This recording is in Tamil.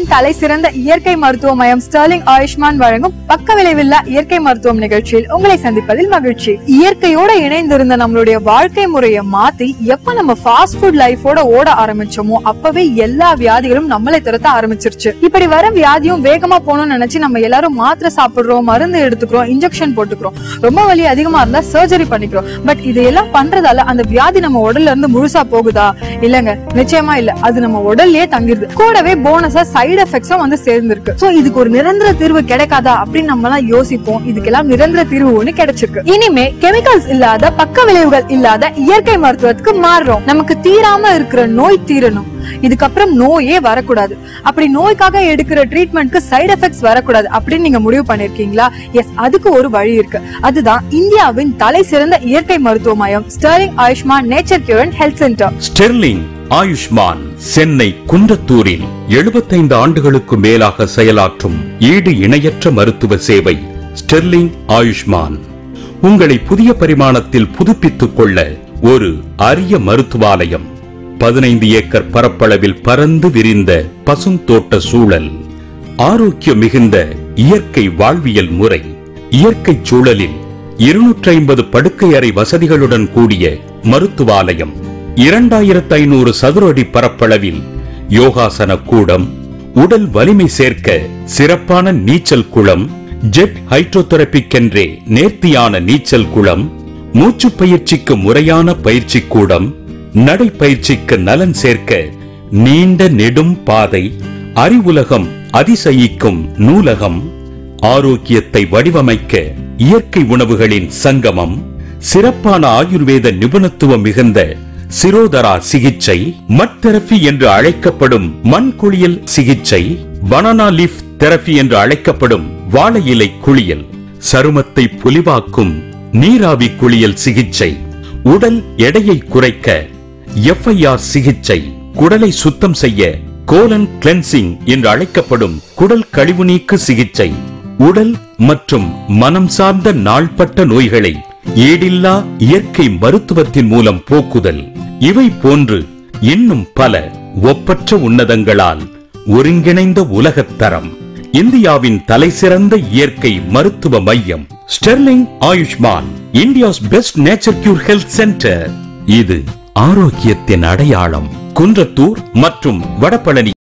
தலை சிறந்த இயற்கை மருத்துவ மையம் ஸ்டர்லிங் ஆயுஷ்மான் வழங்கும் பக்க விளைவில்லா இயற்கை மருத்துவம் நிகழ்ச்சியில் உங்களை சந்திப்பதில் மகிழ்ச்சி இயற்கையோட இணைந்திருந்த நம்மளுடைய வாழ்க்கை முறையை மாத்தி எப்ப நம்ம ஃபாஸ்ட் ஃபுட் லைஃபோட ஓட ஆரம்பிச்சோமோ அப்பவே எல்லா வியாதிகளும் நம்மளை துரத்த ஆரம்பிச்சிருச்சு இப்படி வர வியாதியும் வேகமா போகணும்னு நினைச்சு நம்ம எல்லாரும் மாத்திரை சாப்பிடுறோம் மருந்து எடுத்துக்கிறோம் இன்ஜெக்ஷன் போட்டுக்கிறோம் ரொம்ப வலி அதிகமா இருந்தா சர்ஜரி பண்ணிக்கிறோம் பட் இதையெல்லாம் பண்றதால அந்த வியாதி நம்ம உடல்ல இருந்து முழுசா போகுதா இல்லங்க நிச்சயமா இல்ல அது நம்ம உடல்லயே தங்கிருது கூடவே போனஸா சைடு எஃபெக்ட்ஸும் வந்து சேர்ந்திருக்கு சோ இதுக்கு ஒரு நிரந்தர தீர்வு கிடைக்காதா அப்படின்னு நம்ம எல்லாம் யோசிப்போம் இதுக்கெல்லாம் நிரந்தர தீர்வு ஒண்ணு கிடைச்சிருக்கு இனிமே கெமிக்கல்ஸ் இல்லாத பக்க விளைவுகள் இல்லாத இயற்கை மருத்துவத்துக்கு மாறுறோம் நமக்கு தீராம இருக்கிற நோய் தீரணும் இதுக்கப்புறம் நோயே வரக்கூடாது அப்படி நோய்க்காக எடுக்கிற ட்ரீட்மெண்ட்க்கு சைடு எஃபெக்ட்ஸ் வரக்கூடாது அப்படின்னு நீங்க முடிவு பண்ணிருக்கீங்களா எஸ் அதுக்கு ஒரு வழி இருக்கு அதுதான் இந்தியாவின் தலை சிறந்த இயற்கை மருத்துவ மையம் Sterling Ayushman nature cure and health centre Sterling Ayushman Chennai குன்றத்தூரில் 75 ஆண்டுகளுக்கு மேலாக செயலாற்றும் ஈடு இணையற்ற மருத்துவ சேவை ஸ்டெர்லிங் ஆயுஷ்மான் உங்களை புதிய பரிமாணத்தில் புதுப்பித்துக் கொள்ள ஒரு அரிய மருத்துவாலயம் பதினைந்து ஏக்கர் பரப்பளவில் பறந்து விரிந்த பசுந்தோட்ட சூழல் ஆரோக்கியம் மிகுந்த இயற்கை வாழ்வியல் முறை இயற்கை சூழலில் இருநூற்றி ஐம்பது படுக்கை அறை வசதிகளுடன் கூடிய மருத்துவாலயம் இரண்டாயிரத்து ஐநூறு சதுர அடி பரப்பளவில் யோகாசன கூடம் உடல் வலிமை சேர்க்க சிறப்பான நீச்சல் குளம் ஜெட் ஹைட்ரோதெரபிக்கென்றே நேர்த்தியான நீச்சல் குளம் மூச்சு பயிற்சிக்கு முறையான பயிற்சி கூடம் நடைப்பயிற்சிக்கு நலன் சேர்க்க நீண்ட நெடும் பாதை அறிவுலகம் அதிசயிக்கும் நூலகம் ஆரோக்கியத்தை வடிவமைக்க இயற்கை உணவுகளின் சங்கமம் சிறப்பான ஆயுர்வேத நிபுணத்துவம் மிகுந்த சிரோதரா சிகிச்சை மட் தெரபி என்று அழைக்கப்படும் மண் குளியல் சிகிச்சை பனானா லீஃப் தெரபி என்று அழைக்கப்படும் வாழை இலை குளியல் சருமத்தை பொலிவாக்கும் நீராவி குளியல் சிகிச்சை உடல் எடையை குறைக்க எஃப்ஐஆர் சிகிச்சை குடலை சுத்தம் செய்ய கோலன் கிளென்சிங் என்று அழைக்கப்படும் குடல் கழிவு நீக்கு சிகிச்சை உடல் மற்றும் மனம் சார்ந்த நாள்பட்ட நோய்களை ஈடில்லா இயற்கை மருத்துவத்தின் மூலம் போக்குதல் இவை போன்று இன்னும் பல ஒப்பற்ற உன்னதங்களால் ஒருங்கிணைந்த உலகத்தரம் இந்தியாவின் தலைசிறந்த இயற்கை மருத்துவ மையம் Sterling Ayushman India's best nature cure health centre இது ஆரோக்கியத்தின் அடையாளம் குன்றத்தூர் மற்றும் வடபழனி